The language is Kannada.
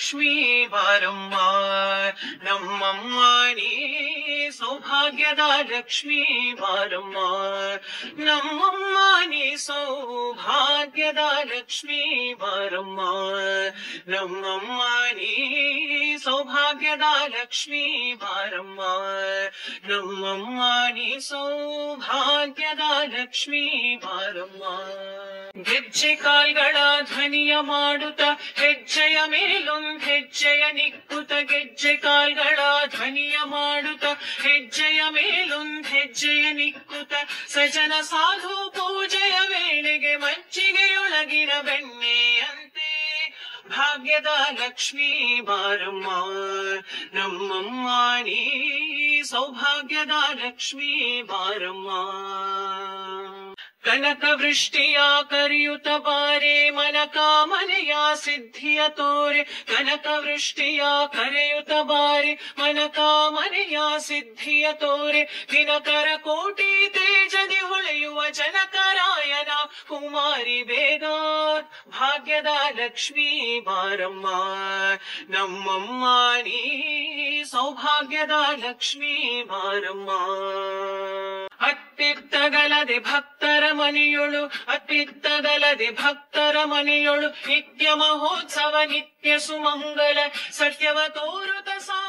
ಲಕ್ಷ್ಮೀ ಬಾರಮ್ಮ ನಮ್ಮಮ್ಮ ನೀ ಸೌಭಾಗ್ಯದ ಲಕ್ಷ್ಮೀ ಬಾರಮ್ಮ ನಮ್ಮಮ್ಮ ನೀ ಸೌಭಾಗ್ಯದ ಲಕ್ಷ್ಮೀ ಬಾರಮ್ಮ ನಮ್ಮಮ್ಮ ನೀ ಸೌಭಾಗ್ಯದ ಲಕ್ಷ್ಮೀ ಬಾರಮ್ಮ ನಮ್ಮಮ್ಮ ನೀ ಸೌಭಾಗ್ಯದ ಲಕ್ಷ್ಮೀ ಬಾರಮ್ಮ ಗೆಜ್ಜೆ ಕಾಲ್ಗಳ ಧ್ವನಿಯ ಮಾಡುತ್ತ ಹೆಜ್ಜೆಯ ಮೇಲೊಂದ್ ಹೆಜ್ಜೆಯ ನಿಕ್ಕುತ್ತ ಗೆಜ್ಜೆ ಕಾಲ್ಗಳ ಧ್ವನಿಯ ಮಾಡುತ್ತ ಹೆಜ್ಜೆಯ ಮೇಲೊಂದ್ ಹೆಜ್ಜೆಯ ನಿಕ್ಕುತ್ತ ಸಜನ ಸಾಧು ಪೂಜೆಯ ವೇಳೆಗೆ ಮಜ್ಜಿಗೆಯೊಳಗಿನ ಬೆಣ್ಣೆಯಂತೆ ಭಾಗ್ಯದ ಲಕ್ಷ್ಮೀ ಬಾರಮ್ಮ ನಮ್ಮಮ್ಮ ನೀ ಸೌಭಾಗ್ಯದ ಲಕ್ಷ್ಮೀ ಬಾರಮ್ಮ ಕನಕ ವೃಷ್ಟಿಯ ಕರಿಯುತ ಬಾರೆ ಮನಕ ಮನೆಯ ಸಿದ್ಧಿಯ ತೋರೆ ಕನಕ ವೃಷ್ಟಿಯ ಕರೆಯುತ ಬಾರೆ ಮನಕ ಮನೆಯ ಸಿದ್ಧಿಯ ತೋರೆ ದಿನಕರ ಕೋಟಿ ತೇಜದಿ ಹೊಳೆಯುವ ಜನಕರಾಯನ ಕುಮಾರಿ ಬೇಗ ಭಾಗ್ಯದ ಲಕ್ಷ್ಮೀ ಬಾರಮ್ಮ ನಮ್ಮಮ್ಮ ನೀ ಸೌಭಾಗ್ಯದ ಲಕ್ಷ್ಮೀ ಬಾರಮ್ಮ ಅತ್ತಿತ್ತಗಲದೆ ಭಕ್ತರ ಮನೆಯೊಳು ಅತ್ತಿತ್ತಗಲದೆ ಭಕ್ತರ ಮನೆಯೊಳು ನಿತ್ಯ ಮಹೋತ್ಸವ ನಿತ್ಯ ಸುಮಂಗಲ ಸತ್ಯವ ತೋರುತ ಸಾ